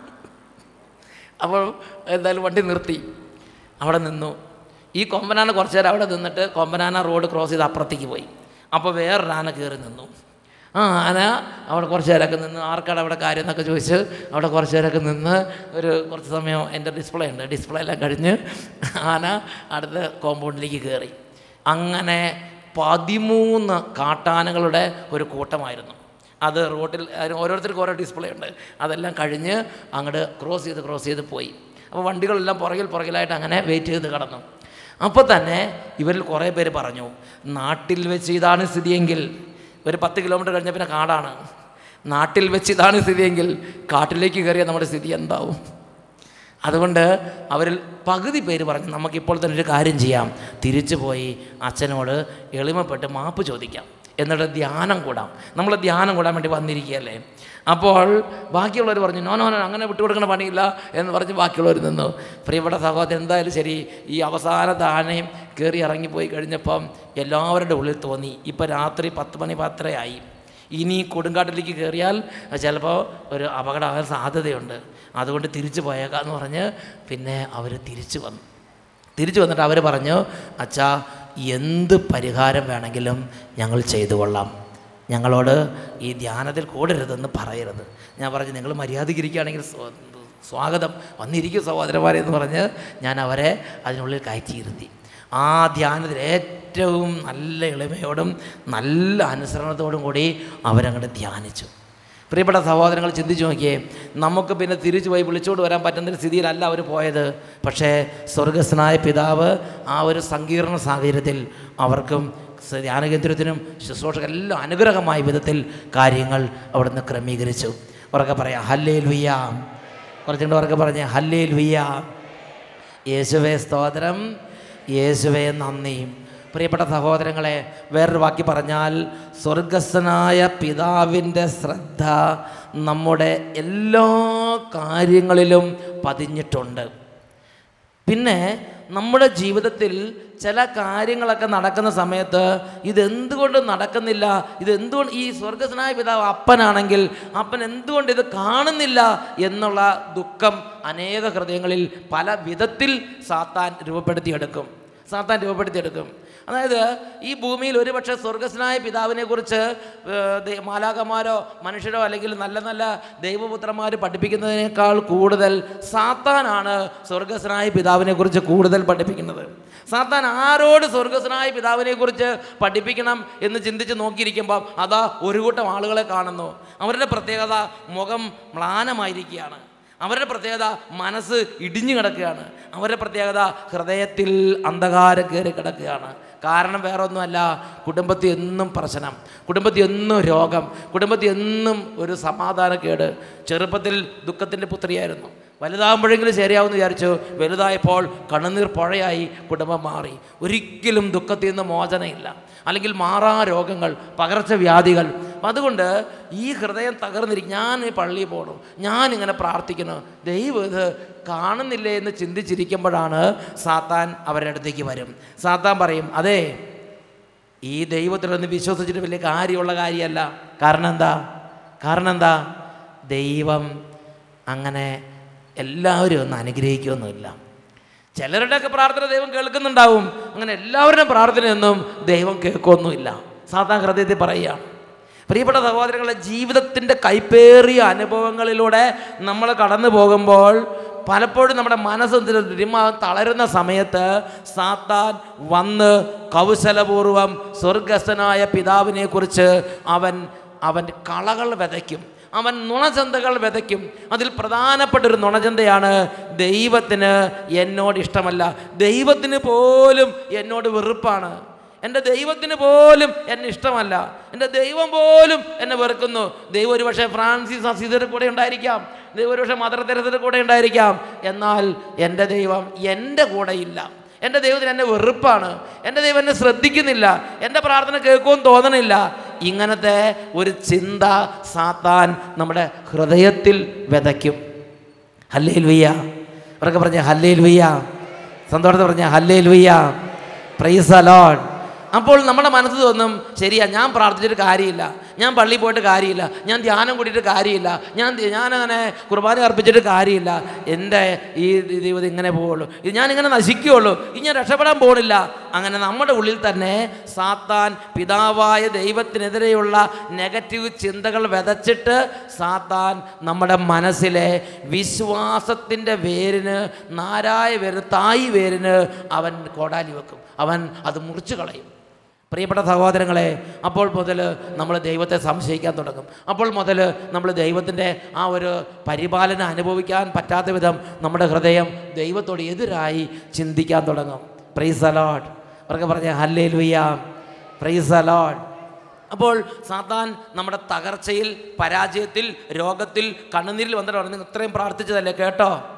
അപ്പോൾ എന്തായാലും വണ്ടി നിർത്തി അവിടെ നിന്നു ഈ കൊമ്പനാന കുറച്ച് നേരം അവിടെ നിന്നിട്ട് കൊമ്പനാന റോഡ് ക്രോസ് ചെയ്ത് അപ്പുറത്തേക്ക് പോയി അപ്പോൾ വേറൊരു ആന കയറി നിന്നു ആ ആന അവിടെ കുറച്ച് നേരമൊക്കെ നിന്ന് ആർക്കാണ് അവിടെ കാര്യം എന്നൊക്കെ ചോദിച്ച് അവിടെ കുറച്ച് നേരമൊക്കെ നിന്ന് ഒരു കുറച്ച് സമയം എൻ്റെ ഡിസ്പ്ലേ ഉണ്ട് ഡിസ്പ്ലേ എല്ലാം കഴിഞ്ഞ് ആന അടുത്ത കോമ്പൗണ്ടിലേക്ക് കയറി അങ്ങനെ പതിമൂന്ന് കാട്ടാനകളുടെ ഒരു കൂട്ടമായിരുന്നു അത് റോട്ടിൽ അതിന് ഓരോരുത്തർക്കും ഓരോ ഡിസ്പ്ലേ ഉണ്ട് അതെല്ലാം കഴിഞ്ഞ് അങ്ങോട്ട് ക്രോസ് ചെയ്ത് ക്രോസ് ചെയ്ത് പോയി അപ്പോൾ വണ്ടികളെല്ലാം പുറകിൽ പുറകിലായിട്ട് അങ്ങനെ വെയിറ്റ് ചെയ്ത് കിടന്നു അപ്പോൾ തന്നെ ഇവരിൽ കുറേ പേര് പറഞ്ഞു നാട്ടിൽ വെച്ച് ഇതാണ് സ്ഥിതിയെങ്കിൽ ഒരു പത്ത് കിലോമീറ്റർ കഴിഞ്ഞ പിന്നെ കാടാണ് നാട്ടിൽ വെച്ച് ഇതാണ് സ്ഥിതിയെങ്കിൽ കാട്ടിലേക്ക് കയറിയാൽ നമ്മുടെ സ്ഥിതി എന്താവും അതുകൊണ്ട് അവരിൽ പകുതി പേര് പറഞ്ഞു നമുക്കിപ്പോൾ തന്നെ ഒരു കാര്യം ചെയ്യാം തിരിച്ചു പോയി അച്ഛനോട് എളിമപ്പെട്ട് മാപ്പ് ചോദിക്കാം എന്നിട്ട് ധ്യാനം കൂടാം നമ്മൾ ധ്യാനം കൂടാൻ വേണ്ടി വന്നിരിക്കുകയല്ലേ അപ്പോൾ ബാക്കിയുള്ളവർ പറഞ്ഞു നോ നോ നോ അങ്ങനെ വിട്ടുകൊടുക്കുന്ന പണിയില്ല എന്ന് പറഞ്ഞ് ബാക്കിയുള്ളവർ നിന്നു പ്രിയപ്പെട്ട സഹോദരൻ എന്തായാലും ശരി ഈ അവസാന ദാനയും കയറി ഇറങ്ങിപ്പോയി കഴിഞ്ഞപ്പം എല്ലാവരുടെ ഉള്ളിൽ തോന്നി ഇപ്പം രാത്രി പത്ത് മണി പത്തരയായി ഇനി കൊടുങ്കാട്ടിലേക്ക് കയറിയാൽ ചിലപ്പോൾ ഒരു അപകടമാകാൻ സാധ്യതയുണ്ട് അതുകൊണ്ട് തിരിച്ചു പോയേക്കാന്ന് പറഞ്ഞ് പിന്നെ അവർ തിരിച്ചു വന്നു തിരിച്ചു വന്നിട്ട് അവർ പറഞ്ഞു അച്ഛാ എന്ത് പരിഹാരം വേണമെങ്കിലും ഞങ്ങൾ ചെയ്തു കൊള്ളാം ഞങ്ങളോട് ഈ ധ്യാനത്തിൽ കൂടരുതെന്ന് പറയരുത് ഞാൻ പറഞ്ഞു നിങ്ങൾ മര്യാദയ്ക്ക് ഇരിക്കുകയാണെങ്കിൽ സ്വ- സ്വാഗതം വന്നിരിക്കും സഹോദരന്മാരെ എന്ന് പറഞ്ഞ് ഞാൻ അവരെ അതിനുള്ളിൽ കയറ്റിയിരുത്തി ആ ധ്യാനത്തിൽ ഏറ്റവും നല്ല എളിമയോടും നല്ല അനുസരണത്തോടും കൂടി അവരങ്ങോട്ട് ധ്യാനിച്ചു പ്രിയപ്പെട്ട സഹോദരങ്ങൾ ചിന്തിച്ചു നോക്കിയേ നമുക്ക് പിന്നെ തിരിച്ചു പോയി വിളിച്ചുകൊണ്ട് വരാൻ പറ്റുന്ന ഒരു സ്ഥിതിയിലല്ല അവർ പോയത് പക്ഷേ സ്വർഗസ്നായ പിതാവ് ആ ഒരു സങ്കീർണ സാഹചര്യത്തിൽ അവർക്കും സ- ധ്യാനകേന്ദ്രത്തിനും ശുശ്രൂഷക്കെല്ലാം അനുഗ്രഹമായ വിധത്തിൽ കാര്യങ്ങൾ അവിടുന്ന് ക്രമീകരിച്ചു ഉറക്കെ പറയാം ഹല്ലേൽ വിയാം കുറച്ചുകൂടെ ഉറക്കെ പറഞ്ഞേ ഹല്ലേൽ വിയാം യേശുവേ സ്തോത്രം യേശുവേ നന്ദി പ്രിയപ്പെട്ട സഹോദരങ്ങളെ വേറൊരു വാക്കി പറഞ്ഞാൽ സ്വർഗസ്ഥനായ പിതാവിൻ്റെ ശ്രദ്ധ നമ്മുടെ എല്ലാ കാര്യങ്ങളിലും പതിഞ്ഞിട്ടുണ്ട് പിന്നെ നമ്മുടെ ജീവിതത്തിൽ ചില കാര്യങ്ങളൊക്കെ നടക്കുന്ന സമയത്ത് ഇതെന്തുകൊണ്ട് നടക്കുന്നില്ല ഇതെന്തുകൊണ്ട് ഈ സ്വർഗസ്നായ പിതാവ് അപ്പനാണെങ്കിൽ അപ്പൻ എന്തുകൊണ്ട് ഇത് കാണുന്നില്ല എന്നുള്ള ദുഃഖം അനേക ഹൃദയങ്ങളിൽ പല വിധത്തിൽ സാത്താൻ രൂപപ്പെടുത്തിയെടുക്കും സാത്താൻ രൂപപ്പെടുത്തിയെടുക്കും അതായത് ഈ ഭൂമിയിൽ ഒരുപക്ഷെ സ്വർഗസ്നായ പിതാവിനെ കുറിച്ച് മാലാകമാരോ മനുഷ്യരോ അല്ലെങ്കിൽ നല്ല നല്ല ദൈവപുത്രന്മാർ പഠിപ്പിക്കുന്നതിനേക്കാൾ കൂടുതൽ സാത്താനാണ് സ്വർഗസ്നായ പിതാവിനെ കുറിച്ച് കൂടുതൽ പഠിപ്പിക്കുന്നത് സാത്താൻ ആരോട് സ്വർഗസ്നായ പിതാവിനെ കുറിച്ച് പഠിപ്പിക്കണം എന്ന് ചിന്തിച്ച് നോക്കിയിരിക്കുമ്പോൾ അതാ ഒരു കൂട്ടം ആളുകളെ കാണുന്നു അവരുടെ പ്രത്യേകത മുഖം മ്ലാനമായിരിക്കുകയാണ് അവരുടെ പ്രത്യേകത മനസ്സ് ഇടിഞ്ഞു കിടക്കുകയാണ് അവരുടെ പ്രത്യേകത ഹൃദയത്തിൽ അന്ധകാരം കയറി കിടക്കുകയാണ് കാരണം വേറെ ഒന്നുമല്ല കുടുംബത്തിൽ എന്നും പ്രശ്നം കുടുംബത്തിൽ എന്നും രോഗം കുടുംബത്തിൽ എന്നും ഒരു സമാധാനക്കേട് ചെറുപ്പത്തിൽ ദുഃഖത്തിൻ്റെ പുത്രിയായിരുന്നു വലുതാകുമ്പോഴെങ്കിലും ശരിയാവുമെന്ന് വിചാരിച്ചു വലുതായപ്പോൾ കണ്ണുനീർ പുഴയായി കുടുംബം മാറി ഒരിക്കലും ദുഃഖത്തിൽ നിന്ന് മോചനമില്ല അല്ലെങ്കിൽ മാറാ രോഗങ്ങൾ പകർച്ചവ്യാധികൾ അപ്പം അതുകൊണ്ട് ഈ ഹൃദയം തകർന്നിരിക്കും ഞാൻ ഈ പള്ളിയിൽ പോകണം ഞാൻ ഇങ്ങനെ പ്രാർത്ഥിക്കുന്നു ദൈവം ഇത് കാണുന്നില്ലേ എന്ന് ചിന്തിച്ചിരിക്കുമ്പോഴാണ് സാത്താൻ അവരുടെ അടുത്തേക്ക് വരും സാത്താൻ പറയും അതെ ഈ ദൈവത്തിലൊന്ന് വിശ്വസിച്ചിട്ട് വലിയ കാര്യമുള്ള കാര്യമല്ല കാരണം എന്താ കാരണം എന്താ ദൈവം അങ്ങനെ എല്ലാവരും ഒന്ന് അനുഗ്രഹിക്കുകയൊന്നുമില്ല ചിലരുടെയൊക്കെ പ്രാർത്ഥന ദൈവം കേൾക്കുന്നുണ്ടാവും അങ്ങനെ എല്ലാവരുടെയും പ്രാർത്ഥനയൊന്നും ദൈവം കേൾക്കുകയൊന്നുമില്ല സാധാരണ ഹൃദയത്തിൽ പറയുകയാണ് പ്രിയപ്പെട്ട സഹോദരങ്ങളെ ജീവിതത്തിൻ്റെ കൈപ്പേറിയ അനുഭവങ്ങളിലൂടെ നമ്മൾ കടന്നു പോകുമ്പോൾ പലപ്പോഴും നമ്മുടെ മനസ്സ് രിമ തളരുന്ന സമയത്ത് സാത്താൻ വന്ന് കൗശലപൂർവം സ്വർഗസ്ഥനായ പിതാവിനെക്കുറിച്ച് അവൻ അവൻ കളകൾ വിതയ്ക്കും അവൻ നുണചന്തകൾ വിതയ്ക്കും അതിൽ പ്രധാനപ്പെട്ട ഒരു നുണചന്തയാണ് ദൈവത്തിന് എന്നോട് ഇഷ്ടമല്ല ദൈവത്തിന് പോലും എന്നോട് വെറുപ്പാണ് എൻ്റെ ദൈവത്തിന് പോലും എന്നെ ഇഷ്ടമല്ല എൻ്റെ ദൈവം പോലും എന്നെ വെറുക്കുന്നു ദൈവം ഒരു പക്ഷേ ഫ്രാൻസിസ് അസീസിൻ്റെ കൂടെ ഉണ്ടായിരിക്കാം ദൈവം ഒരു പക്ഷേ മദർ തെരസിൻ്റെ കൂടെ ഉണ്ടായിരിക്കാം എന്നാൽ എൻ്റെ ദൈവം എൻ്റെ കൂടെ ഇല്ല എൻ്റെ ദൈവത്തിന് എന്നെ വെറുപ്പാണ് എൻ്റെ ദൈവം എന്നെ ശ്രദ്ധിക്കുന്നില്ല എൻ്റെ പ്രാർത്ഥന കേൾക്കുമെന്ന് തോന്നണില്ല ഇങ്ങനത്തെ ഒരു ചിന്ത സാത്താൻ നമ്മുടെ ഹൃദയത്തിൽ വിതയ്ക്കും ഹല്ലേൽ വയ്യ അവരൊക്കെ പറഞ്ഞ ഹല്ലേൽ വയ്യ സന്തോഷത്തെ പറഞ്ഞ ഹല്ലേൽ വയ്യ പ്രൈസ് അലോഡ് അപ്പോൾ നമ്മുടെ മനസ്സ് തോന്നും ശരിയാ ഞാൻ പ്രാർത്ഥിച്ചിട്ട് കാര്യമില്ല ഞാൻ പള്ളിയിൽ പോയിട്ട് കാര്യമില്ല ഞാൻ ധ്യാനം കൂടിയിട്ട് കാര്യമില്ല ഞാൻ ഞാനങ്ങനെ കുർബാന അർപ്പിച്ചിട്ട് കാര്യമില്ല എൻ്റെ ഈ ജീവിതം ഇങ്ങനെ പോവുള്ളൂ ഇത് ഞാനിങ്ങനെ നശിക്കുകയുള്ളൂ ഇത് ഞാൻ രക്ഷപ്പെടാൻ പോകണില്ല അങ്ങനെ നമ്മുടെ ഉള്ളിൽ തന്നെ സാത്താൻ പിതാവായ ദൈവത്തിനെതിരെയുള്ള നെഗറ്റീവ് ചിന്തകൾ വിതച്ചിട്ട് സാത്താൻ നമ്മുടെ മനസ്സിലെ വിശ്വാസത്തിൻ്റെ വേരിന് നാരായ വേര് തായ് വേരിന് അവൻ കോടാലി വെക്കും അവൻ അത് മുറിച്ചു കളയും പ്രിയപ്പെട്ട സഹോദരങ്ങളെ അപ്പോൾ മുതൽ നമ്മൾ ദൈവത്തെ സംശയിക്കാൻ തുടങ്ങും അപ്പോൾ മുതൽ നമ്മൾ ദൈവത്തിൻ്റെ ആ ഒരു പരിപാലനം അനുഭവിക്കാൻ പറ്റാത്ത വിധം നമ്മുടെ ഹൃദയം ദൈവത്തോട് എതിരായി ചിന്തിക്കാൻ തുടങ്ങും പ്രൈസ് അലോഡ് അവർക്ക് പറഞ്ഞ ഹല്ലേ ലുയ്യാം പ്രൈസ് അലോഡ് അപ്പോൾ സാത്താൻ നമ്മുടെ തകർച്ചയിൽ പരാജയത്തിൽ രോഗത്തിൽ കണ്ണുനീരിൽ വന്നിട്ട് പറഞ്ഞു ഇത്രയും പ്രാർത്ഥിച്ചതല്ലേ കേട്ടോ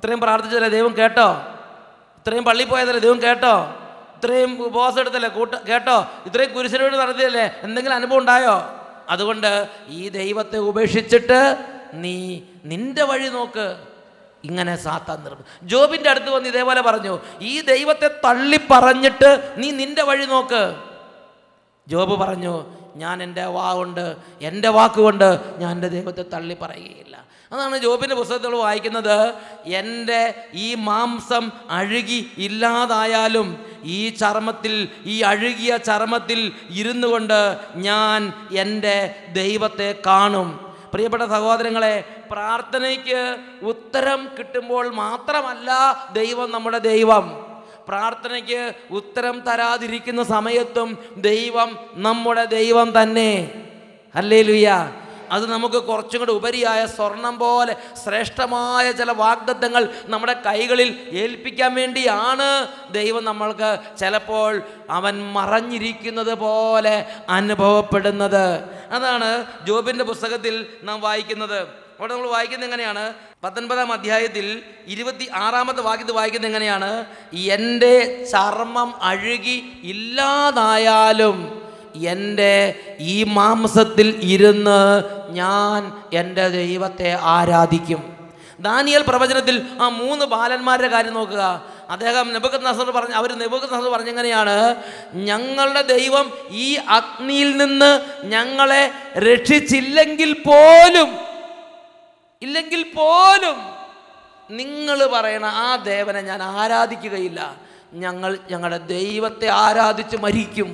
ഇത്രയും പ്രാർത്ഥിച്ചതല്ലേ ദൈവം കേട്ടോ ഇത്രയും പള്ളി പോയതല്ലേ ദൈവം കേട്ടോ ഇത്രയും ഉപവാസം എടുത്തല്ലേ കൂട്ട കേട്ടോ ഇത്രയും കുരിശിന് വേണ്ടി നടത്തിയല്ലേ എന്തെങ്കിലും അനുഭവം ഉണ്ടായോ അതുകൊണ്ട് ഈ ദൈവത്തെ ഉപേക്ഷിച്ചിട്ട് നീ നിന്റെ വഴി നോക്ക് ഇങ്ങനെ സാത്താൻ നിർമ്മിച്ചു ജോബിൻ്റെ അടുത്ത് വന്ന് ഇതേപോലെ പറഞ്ഞു ഈ ദൈവത്തെ തള്ളി പറഞ്ഞിട്ട് നീ നിന്റെ വഴി നോക്ക് ജോബ് പറഞ്ഞു ഞാൻ എൻ്റെ വാ കൊണ്ട് എൻ്റെ വാക്കുകൊണ്ട് ഞാൻ എൻ്റെ ദൈവത്തെ തള്ളി പറയുകയില്ല അതാണ് ജോബിൻ്റെ പുസ്തകത്തിൽ വായിക്കുന്നത് എൻ്റെ ഈ മാംസം അഴുകി ഇല്ലാതായാലും ഈ ചർമ്മത്തിൽ ഈ അഴുകിയ ചർമ്മത്തിൽ ഇരുന്നു കൊണ്ട് ഞാൻ എൻ്റെ ദൈവത്തെ കാണും പ്രിയപ്പെട്ട സഹോദരങ്ങളെ പ്രാർത്ഥനയ്ക്ക് ഉത്തരം കിട്ടുമ്പോൾ മാത്രമല്ല ദൈവം നമ്മുടെ ദൈവം പ്രാർത്ഥനയ്ക്ക് ഉത്തരം തരാതിരിക്കുന്ന സമയത്തും ദൈവം നമ്മുടെ ദൈവം തന്നെ അല്ലേ ലുയ്യ അത് നമുക്ക് കുറച്ചും കൂടെ ഉപരിയായ സ്വർണം പോലെ ശ്രേഷ്ഠമായ ചില വാഗ്ദത്തങ്ങൾ നമ്മുടെ കൈകളിൽ ഏൽപ്പിക്കാൻ വേണ്ടിയാണ് ദൈവം നമ്മൾക്ക് ചിലപ്പോൾ അവൻ മറഞ്ഞിരിക്കുന്നത് പോലെ അനുഭവപ്പെടുന്നത് അതാണ് ജോബിൻ്റെ പുസ്തകത്തിൽ നാം വായിക്കുന്നത് അവിടെ നമ്മൾ വായിക്കുന്നത് എങ്ങനെയാണ് പത്തൊൻപതാം അധ്യായത്തിൽ ഇരുപത്തി ആറാമത്തെ വാക്യത്തിൽ വായിക്കുന്നത് എങ്ങനെയാണ് എൻ്റെ ചർമ്മം അഴുകി ഇല്ലാതായാലും എൻ്റെ ഈ മാംസത്തിൽ ഇരുന്ന് ഞാൻ എൻ്റെ ദൈവത്തെ ആരാധിക്കും ദാനിയൽ പ്രവചനത്തിൽ ആ മൂന്ന് ബാലന്മാരുടെ കാര്യം നോക്കുക അദ്ദേഹം നെബുക്കത് നസർ പറഞ്ഞ അവർ നെബുക്കത് നസർ പറഞ്ഞെങ്ങനെയാണ് ഞങ്ങളുടെ ദൈവം ഈ അഗ്നിയിൽ നിന്ന് ഞങ്ങളെ രക്ഷിച്ചില്ലെങ്കിൽ പോലും ഇല്ലെങ്കിൽ പോലും നിങ്ങൾ പറയണ ആ ദേവനെ ഞാൻ ആരാധിക്കുകയില്ല ഞങ്ങൾ ഞങ്ങളുടെ ദൈവത്തെ ആരാധിച്ച് മരിക്കും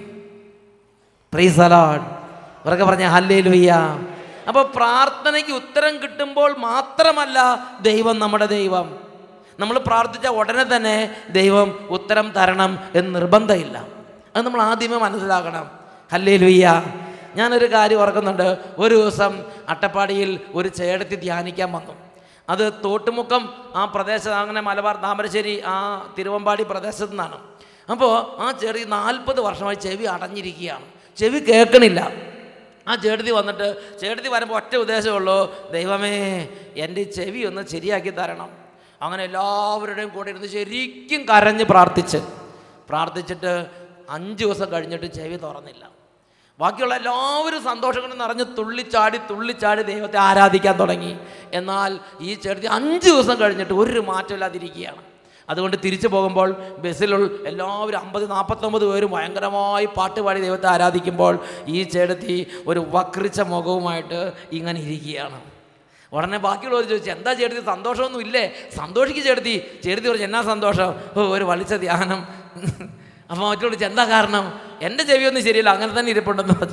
പ്രീസലാഡ് ഇവരൊക്കെ പറഞ്ഞ ഹല്ലേ ലുയ്യ അപ്പോൾ പ്രാർത്ഥനയ്ക്ക് ഉത്തരം കിട്ടുമ്പോൾ മാത്രമല്ല ദൈവം നമ്മുടെ ദൈവം നമ്മൾ പ്രാർത്ഥിച്ച ഉടനെ തന്നെ ദൈവം ഉത്തരം തരണം എന്ന് നിർബന്ധമില്ല അത് നമ്മൾ ആദ്യമേ മനസ്സിലാക്കണം ഹല്ലേ ലുയ്യ ഞാനൊരു കാര്യം ഓർക്കുന്നുണ്ട് ഒരു ദിവസം അട്ടപ്പാടിയിൽ ഒരു ചേടത്തി ധ്യാനിക്കാൻ വന്നു അത് തോട്ടുമുക്കം ആ പ്രദേശം അങ്ങനെ മലബാർ താമരശ്ശേരി ആ തിരുവമ്പാടി പ്രദേശത്തു നിന്നാണ് അപ്പോൾ ആ ചെറിയ നാൽപ്പത് വർഷമായി ചെവി അടഞ്ഞിരിക്കുകയാണ് ചെവി കേൾക്കണില്ല ആ ചേട്ടത്തി വന്നിട്ട് ചേട്ടത്തി വരുമ്പോൾ ഒറ്റ ഉദ്ദേശമുള്ളൂ ദൈവമേ എൻ്റെ ഈ ചെവി ഒന്ന് ശരിയാക്കി തരണം അങ്ങനെ എല്ലാവരുടെയും കൂടെ ഇരുന്ന് ശരിക്കും കരഞ്ഞ് പ്രാർത്ഥിച്ച് പ്രാർത്ഥിച്ചിട്ട് അഞ്ച് ദിവസം കഴിഞ്ഞിട്ട് ചെവി തുറന്നില്ല ബാക്കിയുള്ള എല്ലാവരും സന്തോഷം കൊണ്ട് നിറഞ്ഞ് തുള്ളിച്ചാടി തുള്ളിച്ചാടി ദൈവത്തെ ആരാധിക്കാൻ തുടങ്ങി എന്നാൽ ഈ ചേട്ടത്തി അഞ്ച് ദിവസം കഴിഞ്ഞിട്ട് ഒരു മാറ്റമില്ലാതിരിക്കുകയാണ് അതുകൊണ്ട് തിരിച്ചു പോകുമ്പോൾ ബസ്സിലുള്ള എല്ലാവരും അമ്പത് നാൽപ്പത്തൊമ്പത് പേരും ഭയങ്കരമായി പാട്ട് പാടി ദൈവത്തെ ആരാധിക്കുമ്പോൾ ഈ ചേട്ടത്തി ഒരു വക്രിച്ച മുഖവുമായിട്ട് ഇങ്ങനെ ഇരിക്കുകയാണ് ഉടനെ ബാക്കിയുള്ളവർ ചോദിച്ചു എന്താ ചേട്ടത്തി സന്തോഷമൊന്നും ഇല്ലേ സന്തോഷിക്ക് ചേട്ടത്തി ചേട്ടത്തി പറഞ്ഞു എന്നാ സന്തോഷം ഓ ഒരു വളിച്ച ധ്യാനം അപ്പോൾ മറ്റുള്ള ചോദിച്ചു എന്താ കാരണം എൻ്റെ ചെവിയൊന്നും ശരിയല്ല അങ്ങനെ തന്നെ ഇരിപ്പുണ്ടെന്ന് പറഞ്ഞു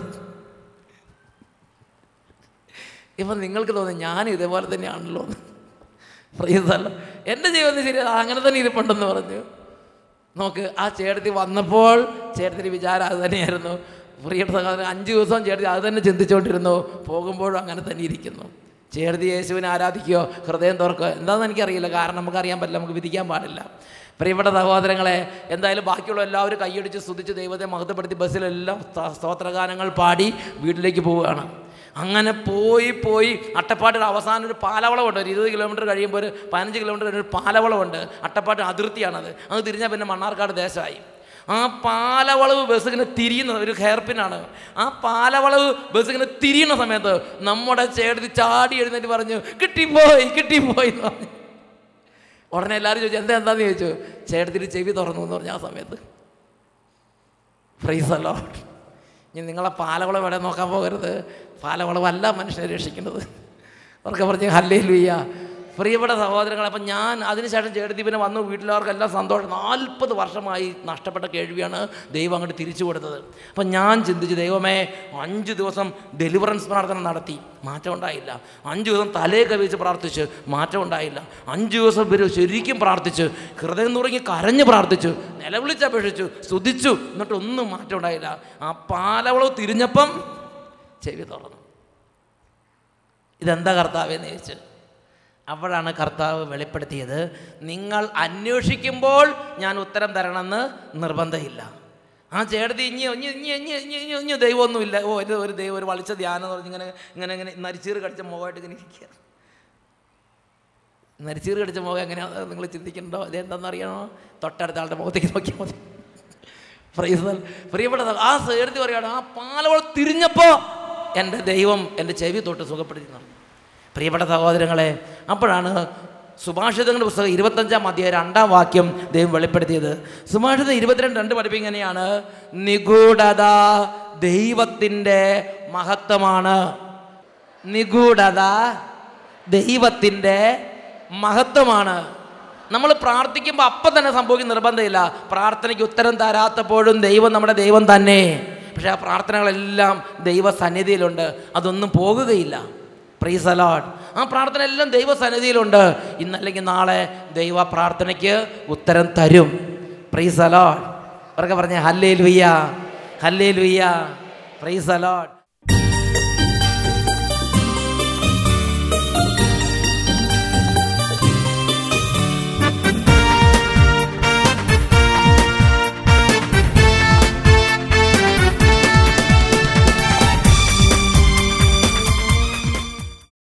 ഇപ്പം നിങ്ങൾക്ക് തോന്നുന്നു ഞാൻ ഇതേപോലെ തന്നെയാണല്ലോ എന്ന് പ്രിയതല്ല എൻ്റെ ജീവിതത്തിൽ ശരിയല്ല അങ്ങനെ തന്നെ ഇരിപ്പുണ്ടെന്ന് പറഞ്ഞു നോക്ക് ആ ചേട്ടത്തി വന്നപ്പോൾ ചേട്ടത്തിൻ്റെ വിചാരം അത് തന്നെയായിരുന്നു പ്രിയപ്പെട്ട സഹോദരൻ അഞ്ച് ദിവസം ചേട്ടത്തി അത് തന്നെ ചിന്തിച്ചുകൊണ്ടിരുന്നു പോകുമ്പോഴും അങ്ങനെ തന്നെ ഇരിക്കുന്നു ചേട്ടത്തി യേശുവിനെ ആരാധിക്കുകയോ ഹൃദയം തുറക്കുകയോ എന്താണെന്ന് എനിക്കറിയില്ല കാരണം നമുക്കറിയാൻ പറ്റില്ല നമുക്ക് വിധിക്കാൻ പാടില്ല പ്രിയപ്പെട്ട സഹോദരങ്ങളെ എന്തായാലും ബാക്കിയുള്ള എല്ലാവരും കൈയടിച്ച് സ്തുതിച്ച് ദൈവത്തെ മഹത്വപ്പെടുത്തി ബസ്സിലെല്ലാം സ്ത- സ്തോത്രഗാനങ്ങൾ പാടി വീട്ടിലേക്ക് പോവുകയാണ് അങ്ങനെ പോയി പോയി അട്ടപ്പാട്ടിയുടെ അവസാനം ഒരു പാലവളമുണ്ട് ഒരു ഇരുപത് കിലോമീറ്റർ കഴിയുമ്പോൾ ഒരു പതിനഞ്ച് കിലോമീറ്റർ കഴിഞ്ഞ് ഒരു പാലവളമുണ്ട് അട്ടപ്പാട്ട് അതിർത്തിയാണത് അത് തിരിഞ്ഞാൽ പിന്നെ മണ്ണാർക്കാട് ദേശമായി ആ പാലവളവ് ബസ് ഇങ്ങനെ തിരിയുന്ന ഒരു ഹെയർപിനാണ് ആ പാലവളവ് ബസ് ഇങ്ങനെ തിരിയുന്ന സമയത്ത് നമ്മുടെ ചേട്ടത്തി ചാടി എഴുന്നേറ്റ് പറഞ്ഞു കിട്ടിപ്പോയി കിട്ടിപ്പോയി എന്ന് പറഞ്ഞു ഉടനെ എല്ലാവരും ചോദിച്ചു എന്താ എന്താന്ന് ചോദിച്ചു ചേട്ടത്തിന് ചെവി തുറന്നു എന്ന് പറഞ്ഞു ആ സമയത്ത് ഫ്രൈസ് അല്ലോ ഇനി നിങ്ങളെ പാലവളം എവിടെ നോക്കാൻ പോകരുത് പാലവളമല്ല മനുഷ്യനെ രക്ഷിക്കുന്നത് അവർക്ക് പറഞ്ഞ് ഹല്ലേ ലുയ്യ പ്രിയപ്പെട്ട സഹോദരങ്ങളെ അപ്പം ഞാൻ അതിനുശേഷം ചേട്ടത്തി പിന്നെ വന്നു വീട്ടിലവർക്കെല്ലാം സന്തോഷം നാൽപ്പത് വർഷമായി നഷ്ടപ്പെട്ട കേൾവിയാണ് ദൈവം അങ്ങോട്ട് തിരിച്ചു കൊടുത്തത് അപ്പം ഞാൻ ചിന്തിച്ചു ദൈവമേ അഞ്ച് ദിവസം ഡെലിവറൻസ് പ്രാർത്ഥന നടത്തി മാറ്റം ഉണ്ടായില്ല അഞ്ച് ദിവസം തലയെ കവിച്ച് പ്രാർത്ഥിച്ച് മാറ്റം ഉണ്ടായില്ല അഞ്ച് ദിവസം ഇവർ ശരിക്കും പ്രാർത്ഥിച്ച് ഹൃദയം നുറങ്ങി കരഞ്ഞ് പ്രാർത്ഥിച്ചു നിലവിളിച്ചപേക്ഷിച്ചു സ്തുതിച്ചു എന്നിട്ടൊന്നും മാറ്റം ഉണ്ടായില്ല ആ പാലവളവ് തിരിഞ്ഞപ്പം ചെവി തുറന്നു ഇതെന്താ കർത്താവെന്ന് ചോദിച്ചു അപ്പോഴാണ് കർത്താവ് വെളിപ്പെടുത്തിയത് നിങ്ങൾ അന്വേഷിക്കുമ്പോൾ ഞാൻ ഉത്തരം തരണമെന്ന് നിർബന്ധമില്ല ആ ചേട്ടത്തി ഇനി ഇനി ഇനി ഇനി ഇനി ഇനി ഇനി ദൈവമൊന്നുമില്ല ഓ ഇത് ഒരു ദൈവം ഒരു വളിച്ച ധ്യാനം എന്ന് പറഞ്ഞ് ഇങ്ങനെ ഇങ്ങനെ ഇങ്ങനെ നരിച്ചീറ് കടിച്ച മുഖമായിട്ട് ഇങ്ങനെ ഇരിക്കുക നരിച്ചീറ് കടിച്ച മുഖം എങ്ങനെയാണ് നിങ്ങൾ ചിന്തിക്കുന്നുണ്ടോ അത് എന്താണെന്ന് അറിയണോ തൊട്ടടുത്ത ആളുടെ മുഖത്തേക്ക് നോക്കിയാൽ മതി പ്രൈസ് പ്രിയപ്പെട്ട ആ എഴുതി പറയുകയാണ് ആ പാലവൾ തിരിഞ്ഞപ്പോൾ എൻ്റെ ദൈവം എൻ്റെ ചെവി തൊട്ട് സുഖപ്പെടുത്തി പ്രിയപ്പെട്ട സഹോദരങ്ങളെ അപ്പോഴാണ് സുഭാഷിതങ്ങളുടെ പുസ്തകം ഇരുപത്തഞ്ചാം അധ്യായം രണ്ടാം വാക്യം ദൈവം വെളിപ്പെടുത്തിയത് സുഭാഷിതം ഇരുപത്തിരണ്ട് രണ്ട് പഠിപ്പ് ഇങ്ങനെയാണ് നിഗൂഢത ദൈവത്തിൻ്റെ മഹത്വമാണ് നിഗൂഢത ദൈവത്തിൻ്റെ മഹത്വമാണ് നമ്മൾ പ്രാർത്ഥിക്കുമ്പോൾ അപ്പം തന്നെ സംഭവിക്കുന്ന നിർബന്ധമില്ല പ്രാർത്ഥനയ്ക്ക് ഉത്തരം തരാത്തപ്പോഴും ദൈവം നമ്മുടെ ദൈവം തന്നെ പക്ഷേ ആ പ്രാർത്ഥനകളെല്ലാം ദൈവസന്നിധിയിലുണ്ട് അതൊന്നും പോകുകയില്ല പ്രീസ് അലോട്ട് ആ പ്രാർത്ഥന എല്ലാം ദൈവസന്നിധിയിലുണ്ട് ഇന്നല്ലെങ്കിൽ നാളെ ദൈവ പ്രാർത്ഥനയ്ക്ക് ഉത്തരം തരും പ്രീസ് അലോട്ട് അവർക്ക് പറഞ്ഞ ഹല്ലേ ലുയ്യ ഹല്ലേ ലുയ്യ പ്രൈസ് അലോട്ട്